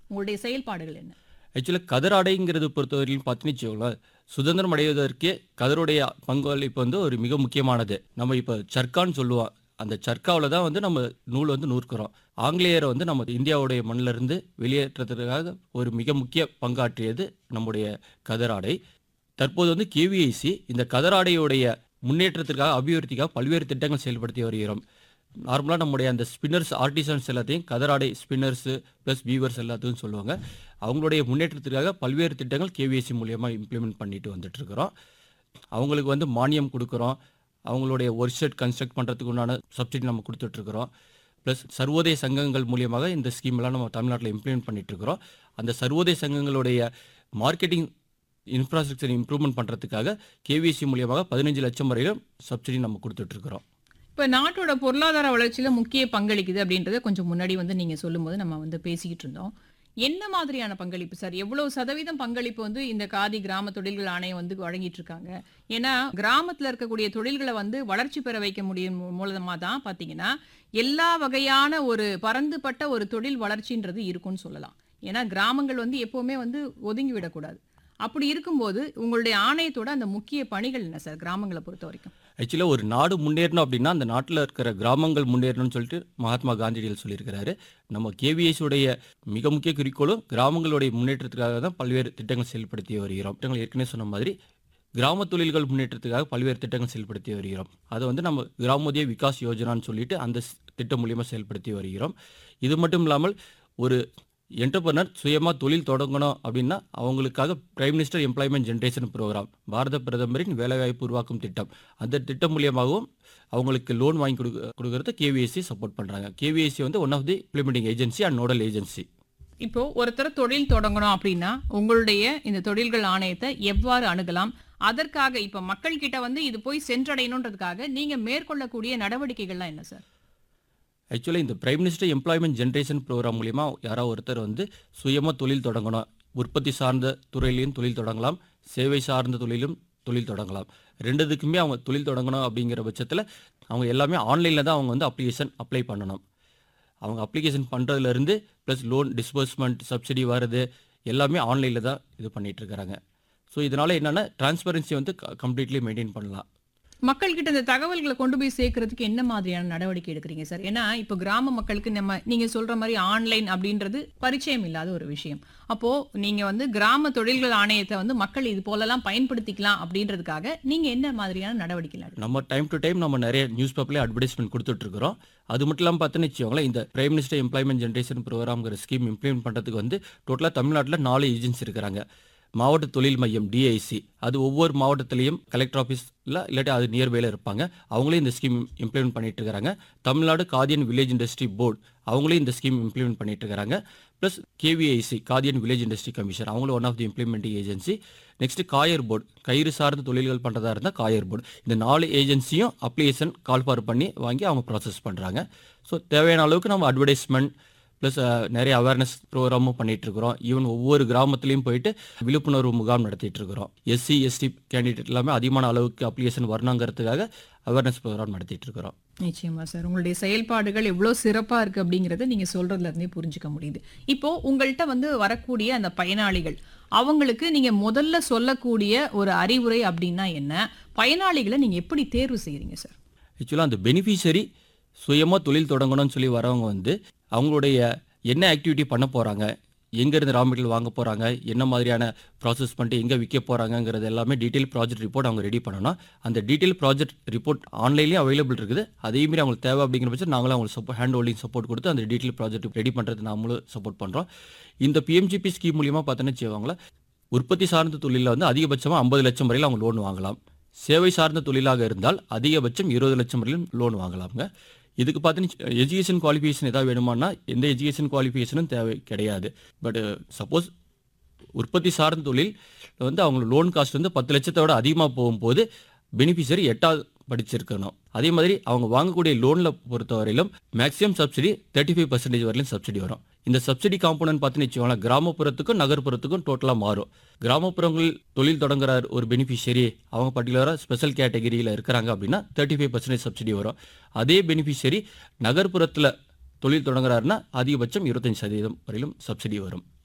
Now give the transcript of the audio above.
உங்களுடைய செயல்பாடுகள் என்ன ஆக்சுவலாக கதராடைங்கிறது பொறுத்தவரையிலும் பார்த்தீங்கன்னு வச்சுக்கோங்களேன் சுதந்திரம் அடைவதற்கே கதருடைய பங்களிப்பு வந்து ஒரு மிக முக்கியமானது நம்ம இப்போ சர்க்கான்னு சொல்லுவோம் அந்த சர்க்காவில் தான் வந்து நம்ம நூல் வந்து நூற்கிறோம் ஆங்கிலேயரை வந்து நம்ம இந்தியாவுடைய மண்ணிலிருந்து வெளியேற்றத்துக்காக ஒரு மிக முக்கிய பங்காற்றியது நம்முடைய கதராடை தற்போது வந்து கேவிஐசி இந்த கதராடையுடைய முன்னேற்றத்திற்காக அபிவிருத்திக்காக பல்வேறு திட்டங்கள் செயல்படுத்தி வருகிறோம் நார்மலாக நம்முடைய அந்த ஸ்பின்னர்ஸ் ஆர்டிசன்ஸ் எல்லாத்தையும் கதராடை ஸ்பின்னர்ஸு ப்ளஸ் வீவர்ஸ் எல்லாத்தையும் சொல்லுவாங்க அவங்களுடைய முன்னேற்றத்திற்காக பல்வேறு திட்டங்கள் கேவிஎஸ்சி மூலியமாக இம்ப்ளிமெண்ட் பண்ணிட்டு வந்துட்டு இருக்கிறோம் அவங்களுக்கு வந்து மானியம் கொடுக்குறோம் அவங்களுடைய ஒர்க் ஷெட் கன்ஸ்ட்ரக்ட் பண்ணுறதுக்கு உண்டான சப்சிடி நம்ம கொடுத்துட்ருக்குறோம் ப்ளஸ் சர்வோதய சங்கங்கள் மூலியமாக இந்த ஸ்கீம்லாம் நம்ம தமிழ்நாட்டில் இம்ப்ளிமெண்ட் பண்ணிட்டு இருக்கிறோம் அந்த சர்வோதய சங்கங்களுடைய மார்க்கெட்டிங் இன்ஃப்ராஸ்ட்ரக்சர் இம்ப்ரூவ்மெண்ட் பண்ணுறதுக்காக கேவிஎஸ்சி மூலியமாக பதினஞ்சு லட்சம் வரையிலும் சப்சிடி நம்ம கொடுத்துட்ருக்குறோம் இப்போ நாட்டோட பொருளாதார வளர்ச்சியில் முக்கிய பங்களிக்குது அப்படின்றத கொஞ்சம் முன்னாடி வந்து நீங்கள் சொல்லும்போது நம்ம வந்து பேசிக்கிட்டு இருந்தோம் என்ன மாதிரியான பங்களிப்பு சார் எவ்வளவு சதவீதம் பங்களிப்பு வந்து இந்த காதி கிராம தொழில்கள் ஆணையம் வந்து வழங்கிட்டு இருக்காங்க ஏன்னா கிராமத்தில் இருக்கக்கூடிய தொழில்களை வந்து வளர்ச்சி பெற வைக்க முடியும் மூலமா தான் பார்த்தீங்கன்னா எல்லா வகையான ஒரு பரந்துபட்ட ஒரு தொழில் வளர்ச்சின்றது இருக்கும்னு சொல்லலாம் ஏன்னா கிராமங்கள் வந்து எப்பவுமே வந்து ஒதுங்கி விடக்கூடாது அப்படி இருக்கும்போது உங்களுடைய ஆணையத்தோட அந்த முக்கிய பணிகள் என்ன சார் கிராமங்களை பொறுத்த வரைக்கும் ஆக்சுவலாக ஒரு நாடு முன்னேறணும் அப்படின்னா அந்த நாட்டில் இருக்கிற கிராமங்கள் முன்னேறணும்னு சொல்லிட்டு மகாத்மா காந்தியடிகள் சொல்லியிருக்கிறாரு நம்ம KVS உடைய மிக முக்கிய குறிக்கோளும் கிராமங்களுடைய முன்னேற்றத்துக்காக தான் பல்வேறு திட்டங்கள் செயல்படுத்தி வருகிறோம் திட்டங்கள் ஏற்கனவே சொன்ன மாதிரி கிராம தொழில்கள் முன்னேற்றத்துக்காக பல்வேறு திட்டங்கள் செயல்படுத்தி வருகிறோம் அதை வந்து நம்ம கிராமோதய விகாஸ் யோஜனான்னு சொல்லிட்டு அந்த ஸ்- திட்டம் மூலியமாக செயல்படுத்தி வருகிறோம் இது மட்டும் இல்லாமல் ஒரு என்டர்பிரனர் சுயமாக தொழில் தொடங்கணும் அப்படின்னா அவங்களுக்காக prime minister employment generation programme Bharatha பிரதமரின் வேலைவாய்ப்பு உருவாக்கும் திட்டம் அந்த திட்டம் மூலியமாகவும் அவங்களுக்கு லோன் வாங்கி கொடுக்க கொடுக்கறது கேவிஎஸ்சி சப்போர்ட் பண்ணுறாங்க கேவிஎஸ்சி வந்து one of the implementing agency and nodal agency இப்போ ஒருத்தர் தொழில் தொடங்கணும் அப்படின்னா உங்களுடைய இந்த தொழில்கள் ஆணையத்தை எவ்வாறு அணுகலாம் அதற்காக இப்ப மக்கள் கிட்ட வந்து இது போய் சென்றடையணுன்றதுக்காக நீங்க மேற்கொள்ளக்கூடிய நடவடிக்கைகள்லாம் என்ன சார் ஆக்சுவலாக இந்த prime minister employment generation programme மூலிமா யாராவது ஒருத்தர் வந்து சுயமாக தொழில் தொடங்கணும் உற்பத்தி சார்ந்த துறையிலையும் தொழில் தொடங்கலாம் சேவை சார்ந்த தொழிலும் தொழில் தொடங்கலாம் ரெண்டுத்துக்குமே அவங்க தொழில் தொடங்கணும் அப்படிங்கிற பட்சத்தில் அவங்க எல்லாமே ஆன்லைனில் தான் அவங்க வந்து அப்ளிகேஷன் அப்ளை பண்ணணும் அவங்க அப்ளிகேஷன் பண்ணுறதுலேருந்து ப்ளஸ் லோன் டிஸ்பர்ஸ்மெண்ட் சப்சிடி வருது எல்லாமே ஆன்லைனில் தான் இது பண்ணிட்டு இருக்கிறாங்க ஸோ இதனால் என்னென்னா டிரான்ஸ்பரன்சி வந்து கம்ப்ளீட்லி மெயின்டைன் பண்ணலாம் மக்கள் கிட்ட இந்த தகவல்களை கொண்டு போய் சேர்க்கறதுக்கு என்ன மாதிரியான நடவடிக்கை எடுக்கிறீங்க சார் ஏன்னா இப்போ கிராம மக்களுக்கு நம்ம நீங்க சொல்ற மாதிரி ஆன்லைன் அப்படின்றது பரிச்சயம் இல்லாத ஒரு விஷயம் அப்போ நீங்க வந்து கிராம தொழில்கள் ஆணையத்தை வந்து மக்கள் இது போலலாம் பயன்படுத்திக்கலாம் அப்படின்றதுக்காக நீங்க என்ன மாதிரியான நடவடிக்கை எடுக்கிறீங்க? நம்ம டைம் டு டைம் நம்ம நிறைய நியூஸ் பேப்பர்லேயே அட்வர்டைஸ்மெண்ட் கொடுத்துட்ருக்குறோம் அது மட்டும் இல்லாமல் பார்த்தோன்னு வச்சுக்கோங்களேன் இந்த பிரைம் மினிஸ்டர் எம்ப்ளாய்மெண்ட் ஜென்ரேஷன் ப்ரோக்ராம்ங்கிற ஸ்கீம் இம்ப்ளிமெண்ட் பண்ணுறதுக்கு வந்து டோட்டலாக தமிழ்நாட்டில் நாலு ஏஜென்சி இருக்கிறாங்க மாவட்ட தொழில் மையம் டிஐசி அது ஒவ்வொரு மாவட்டத்திலையும் கலெக்டர் ஆஃபீஸில் இல்லாட்டி அது நியர்பையில் இருப்பாங்க அவங்களே இந்த ஸ்கீம் இம்ப்ளிமெண்ட் பண்ணிட்டு இருக்காங்க Tamil Nadu Khadi and village industry board அவங்களே இந்த ஸ்கீம் இம்ப்ளிமெண்ட் பண்ணிட்டு இருக்காங்க plus KVIC Khadi and village industry commission அவங்களும் one of the implementing agency next coir board கயிறு சார்ந்த தொழில்கள் பண்ணுறதா இருந்தால் காயர் போர்டு இந்த நாலு ஏஜென்சியும் அப்ளிகேஷன் கால் ஃபார் பண்ணி வாங்கி அவங்க ப்ராசஸ் பண்ணுறாங்க ஸோ தேவையான அளவுக்கு நம்ம அட்வர்டைஸ்மெண்ட் ப்ளஸ் நிறைய அவேர்னஸ் ப்ரோக்ராமும் பண்ணிட்டு இருக்கிறோம் ஈவன் ஒவ்வொரு கிராமத்துலையும் போயிட்டு விழிப்புணர்வு முகாம் நடத்திட்டு இருக்கிறோம் எஸ்சி எஸ்டி கேண்டிடேட் எல்லாமே அதிகமான அளவுக்கு அப்ளிகேஷன் வரணுங்கிறதுக்காக அவேர்னஸ் ப்ரோக்ராம் நடத்திட்டு இருக்கிறோம் நிச்சயமா சார் உங்களுடைய செயல்பாடுகள் எவ்வளோ சிறப்பா இருக்கு அப்படிங்கறத நீங்க சொல்றதுல இருந்தே புரிஞ்சுக்க முடியுது இப்போ உங்கள்கிட்ட வந்து வரக்கூடிய அந்த பயனாளிகள் அவங்களுக்கு நீங்க முதல்ல சொல்லக்கூடிய ஒரு அறிவுரை அப்படின்னா என்ன பயனாளிகளை நீங்க எப்படி தேர்வு செய்யறீங்க சார் ஆக்சுவலாக அந்த பெனிஃபிஷரி சுயமாக தொழில் தொடங்கணும்னு சொல்லி வரவங்க வந்து அவங்களுடைய என்ன ஆக்டிவிட்டி பண்ண போகிறாங்க எங்கேருந்து ரா மெட்டீரியல் வாங்க போகிறாங்க என்ன மாதிரியான ப்ராசஸ் பண்ணிட்டு எங்கே விற்க போகிறாங்கங்கிறது எல்லாமே டீட்டெயில் ப்ராஜெக்ட் ரிப்போர்ட் அவங்க ரெடி பண்ணணும் அந்த டீட்டெயில் ப்ராஜெக்ட் ரிப்போர்ட் ஆன்லைன்லேயும் அவைலபிள் இருக்குது அதே மாதிரி அவங்களுக்கு தேவை அப்படிங்கிற பட்சம் நாங்களும் அவங்களுக்கு சப்போர்ட் ஹேண்ட் ஹோல்டிங் சப்போர்ட் கொடுத்து அந்த டீட்டெயில் ப்ராஜெக்ட் ரெடி பண்ணுறது நாமளும் சப்போர்ட் பண்ணுறோம் இந்த பிஎம்ஜிபி ஸ்கீம் மூலியமாக பார்த்தோன்னு வச்சுக்கோங்களேன் உற்பத்தி சார்ந்த தொழிலில் வந்து அதிகபட்சமாக ஐம்பது லட்சம் வரையில் அவங்க லோன் வாங்கலாம் சேவை சார்ந்த தொழிலாக இருந்தால் அதிகபட்சம் இருபது லட்சம் வரையிலும் லோன் வாங்கலாம்ங்க இதுக்கு பார்த்தீங்கன்னா எஜுகேஷன் குவாலிஃபிகேஷன் ஏதாவது வேணுமானா எந்த எஜுகேஷன் குவாலிஃபிகேஷனும் தேவை கிடையாது பட் சப்போஸ் உற்பத்தி சார்ந்த தொழில் வந்து அவங்க லோன் காஸ்ட் வந்து பத்து லட்சத்தை விட அதிகமாக போகும்போது பெனிஃபிஷரி எட்டாவது படிச்சிருக்கணும் அதே மாதிரி அவங்க வாங்கக்கூடிய லோனில் பொறுத்தவரையிலும் maximum subsidy thirty five percentage வரையிலும் சப்சிடி வரும் இந்த சப்சிடி காம்பனன்ட் பார்த்தீங்கன்னு வச்சுக்கோங்களேன் கிராமப்புறத்துக்கும் நகர்ப்புறத்துக்கும் டோட்டலாக மாறும் கிராமப்புறங்கள் தொழில் தொடங்குறார் ஒரு பெனிஃபிஷியரி அவங்க பர்டிகுலராக ஸ்பெஷல் கேட்டகரியில் இருக்கிறாங்க அப்படின்னா தேர்ட்டி ஃபைவ் பர்சன்டேஜ் சப்சிடி வரும் அதே பெனிஃபிஷியரி நகர்ப்புறத்தில் தொழில் தொடங்குறாருன்னா அதிகபட்சம் இருபத்தஞ்சு சதவீதம் வரையிலும் சப்சிடி வரும்